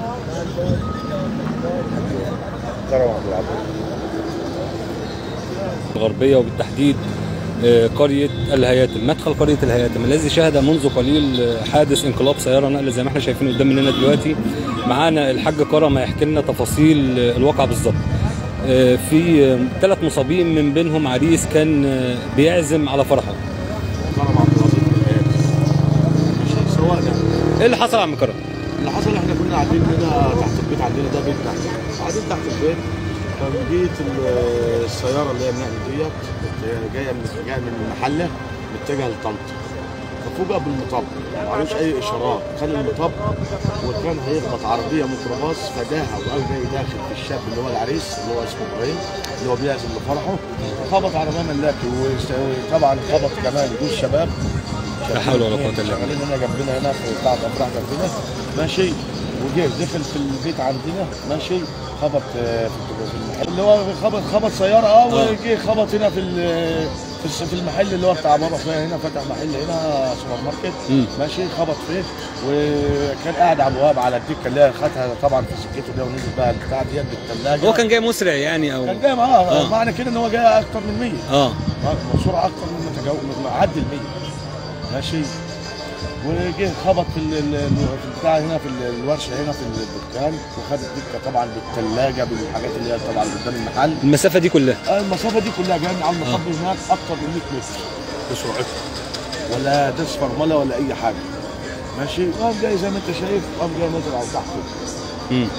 الغربية وبالتحديد آه، قرية الهياتم مدخل قرية الهياتم الذي شهد منذ قليل آه، حادث انقلاب سيارة نقل زي ما احنا شايفين قدام مننا دلوقتي معانا الحاج كرم هيحكي لنا تفاصيل آه، الواقع بالظبط آه، في ثلاث مصابين من بينهم عريس كان آه، بيعزم على فرحه كرم عبد العزيز بالحياة. ماشي سواء ايه اللي حصل يا عم كرم؟ اللي حصل احنا كنا قاعدين هنا تحت البيت عندنا ده بيت تحت قاعدين تحت البيت فجيت ال- السياره اللي هي النقل ديت كانت جايه من جايه من المحله متجهه لطنطا ففوجئ بالمطب معلوش اي اشارات كان المطب وكان هيخبط عربيه ميكروباص فداها وقام جاي داخل في الشاب اللي هو العريس اللي هو اسمه ابراهيم اللي هو بيعزم لفرحه خبط عربيه ملاكي وطبعا خبط كمان جوز شباب لا حول ولا قوة إلا بالله. شغالين هنا جنبنا هنا في بتاع الافراح جنبنا ماشي وجه دخل في البيت عندنا ماشي خبط آه، في في المحل اللي هو خبط خبط سياره اه وجه خبط هنا في ال- في الس- في المحل اللي هو بتاع بابا اخويا هنا فتح محل هنا سوبر ماركت مم. ماشي خبط فيه وكان قاعد على البواب على الدكه اللي هي خدها طبعا في سكته ده ونزل بقى البتاع ديت بالثلاجه هو كان جاي مسرع يعني او كان جاي معاه آه. معنى كده ان هو جاي اكتر من 100 اه سرعه اكتر من متجاوز معدي ال 100 ماشي وجه خبط في ال- ال- في البتاع هنا في ال- الورشه هنا في الدكان وخد الدكه طبعا بالثلاجه بالحاجات اللي هي طبعا قدام المحل المسافة دي كلها آه، المسافه دي كلها جايه من على المصب هناك اكتر من 100 متر بسرعته ولا داس فرمله ولا اي حاجه ماشي قام جاي زي ما انت شايف قام جاي نازل على تحت كده. مم.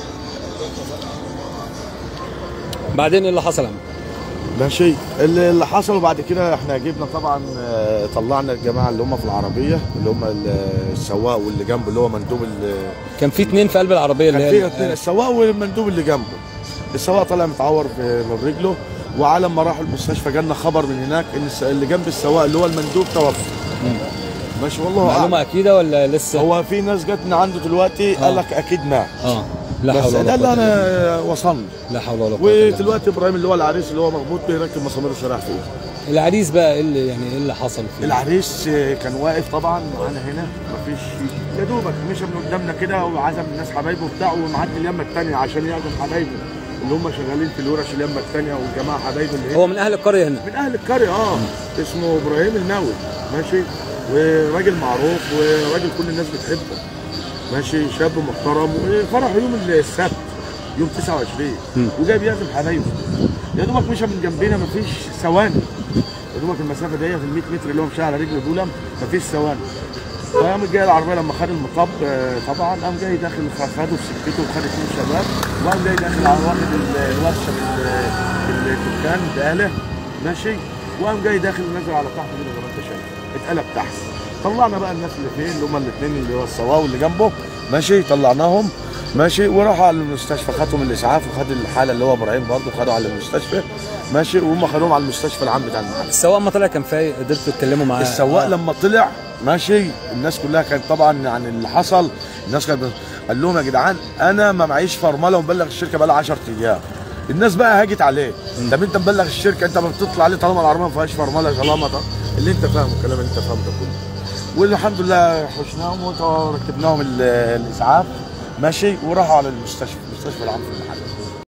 بعدين ايه اللي حصل يا عم؟ ماشي اللي اللي حصل بعد كده احنا جبنا طبعا آه، طلعنا الجماعه اللي هم في العربيه اللي هم ال- السواق واللي جنبه اللي هو مندوب ال- كان في اتنين في قلب العربية اللي كان هي في اتنين السواق والمندوب اللي جنبه السواق طلع متعور في- من رجله وعلى ما راحوا المستشفى جالنا خبر من هناك ان الس- اللي جنب السواق اللي هو المندوب توفى ماشي والله اعلم معلومة أكيدة ولا لسه؟ هو في ناس جت من عنده دلوقتي قال لك اكيد مات اه لا بس حول ده ولا اللي قوة إلا بالله. انا وصلنا لا حول ولا قوة إلا بالله. ودلوقتي ابراهيم اللي هو العريس اللي هو مربوط بيركب مسامير الشرايح في ايده العريس بقى ايه اللي يعني ايه اللي حصل فيه؟ العريس كان واقف طبعا معانا هنا مفيش يا دوبك مشى من قدامنا كده وعزم الناس حبايبه وبتاع ومعدي اليمه الثانيه عشان يعزم حبايبه اللي هم شغالين في الورش اليمه الثانيه والجماعه حبايبه اللي هو هنا من اهل القرية هنا من اهل القريه اه اسمه ابراهيم الماوي ماشي وراجل معروف وراجل كل الناس بتحبه ماشي شاب محترم وفرح يوم السبت يوم 29 وجاي بيعزم حبايبه يا دوبك مشى من جنبنا مفيش ثواني يا دوبك المسافه دي في ال 100 متر اللي هو مشى على رجله دول مفيش ثواني فقام جاي العربيه لما خد المطب آه، طبعا قام جاي داخل خده في سكته وخد اثنين شباب وقام جاي داخل على واخد ال- الورشه بال- بالدكان بآله ماشي وقام جاي داخل نازل على تحت كده زي ما انت شايف اتقلب تحت طلعنا بقى الناس اللي فين اللي هم الاثنين اللي هو السواق واللي جنبه ماشي طلعناهم ماشي وراحوا على المستشفى خدهم الاسعاف وخد الحاله اللي هو ابراهيم برضه خدوا على المستشفى ماشي وهم خدوهم على المستشفى العام بتاع المحل السواق ما طلع كان فايق قدرتوا تتكلموا معاه السواق آه. لما طلع ماشي الناس كلها كانت طبعا عن اللي حصل الناس كانت بت- قال لهم يا جدعان انا ما معيش فرمله ومبلغ الشركه بقى لها 10 ايام الناس بقى هاجت عليه طب انت مبلغ الشركه انت ما بتطلع عليه طالما العربيه ما فيهاش فرمله طالما طالما- اللي انت فاهمه الكلام اللي انت فاهمه ده كله والحمد لله حشناهم وركبناهم ال- الاسعاف ماشي وراحوا على المستشفى المستشفى العام في المحل